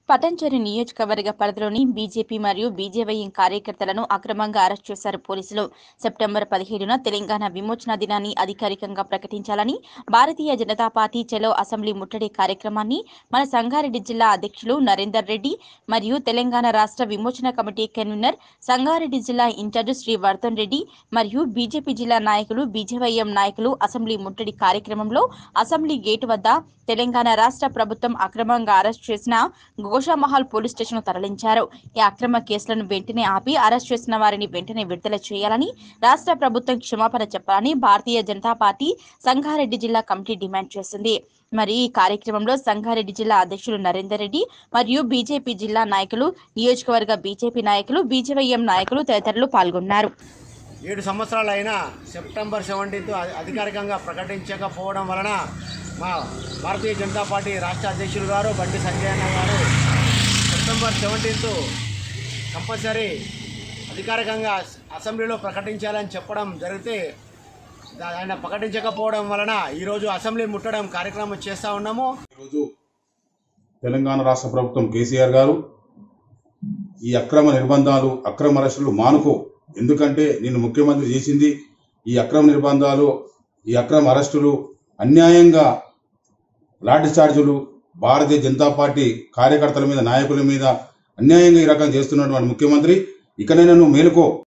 పటంచెరు నియోజకవర్గ పరిధిలోని బీజేపీ మరియు బీజేవైఎం కార్యకర్తలను అక్రమంగా అరెస్ట్ చేశారు పోలీసులు సెప్టెంబర్ పదిహేడున తెలంగాణ విమోచన దినాన్ని అధికారికంగా ప్రకటించాలని భారతీయ జనతా పార్టీ చెలో అసెంబ్లీ ముట్టడి కార్యక్రమాన్ని మన సంగారెడ్డి జిల్లా అధ్యక్షులు నరేందర్ రెడ్డి మరియు తెలంగాణ రాష్ట్ర విమోచన కమిటీ కన్వీనర్ సంగారెడ్డి జిల్లా ఇన్ఛార్జ్ శ్రీ వర్ధన్ రెడ్డి మరియు బీజేపీ జిల్లా నాయకులు బీజేవైఎం నాయకులు అసెంబ్లీ ముట్టడి కార్యక్రమంలో అసెంబ్లీ గేటు వద్ద తెలంగాణ రాష్ట్ర ప్రభుత్వం అక్రమంగా అరెస్ట్ చేసిన గోషామహల్ పోలీస్ స్టేషన్ తరలించారు ఈ అక్రమ కేసులను వెంటనే ఆపి అరెస్ట్ చేసిన వారిని వెంటనే విడుదల చేయాలని రాష్ట్ర ప్రభుత్వం క్షమాపణ చెప్పాలని భారతీయ జనతా పార్టీ సంగారెడ్డి జిల్లా కమిటీ డిమాండ్ చేసింది మరి ఈ కార్యక్రమంలో సంగారెడ్డి జిల్లా అధ్యక్షులు నరేందర్ రెడ్డి మరియు బీజేపీ జిల్లా నాయకులు నియోజకవర్గ బీజేపీ నాయకులు బీజేవైఎం నాయకులు తదితరులు పాల్గొన్నారు ఏడు సంవత్సరాలు అయినా సెప్టెంబర్ సెవెంటీన్త్ అధికారికంగా ప్రకటించకపోవడం వలన మా భారతీయ జనతా పార్టీ రాష్ట్ర అధ్యక్షులు గారు బండి సంజయ్ అన్న గారు సెప్టెంబర్ సెవెంటీన్త్ కంపల్సరీ అధికారికంగా అసెంబ్లీలో ప్రకటించాలని చెప్పడం జరిగితే దా- ఆయన ప్రకటించకపోవడం వలన ఈరోజు అసెంబ్లీ ముట్టడం కార్యక్రమం చేస్తూ ఉన్నాము ఈరోజు తెలంగాణ రాష్ట్ర ప్రభుత్వం కేసీఆర్ గారు ఈ అక్రమ నిర్బంధాలు అక్రమ అరెస్టులు మానుకో ఎందుకంటే నేను ముఖ్యమంత్రి చేసింది ఈ అక్రమ నిర్బంధాలు ఈ అక్రమ అరెస్టులు అన్యాయంగా లాఠీ చార్జీలు భారతీయ జనతా పార్టీ కార్యకర్తల మీద నాయకుల మీద అన్యాయంగా ఈ రకంగా చేస్తున్నటువంటి ముఖ్యమంత్రి ఇకనైనా నువ్వు మేలుకో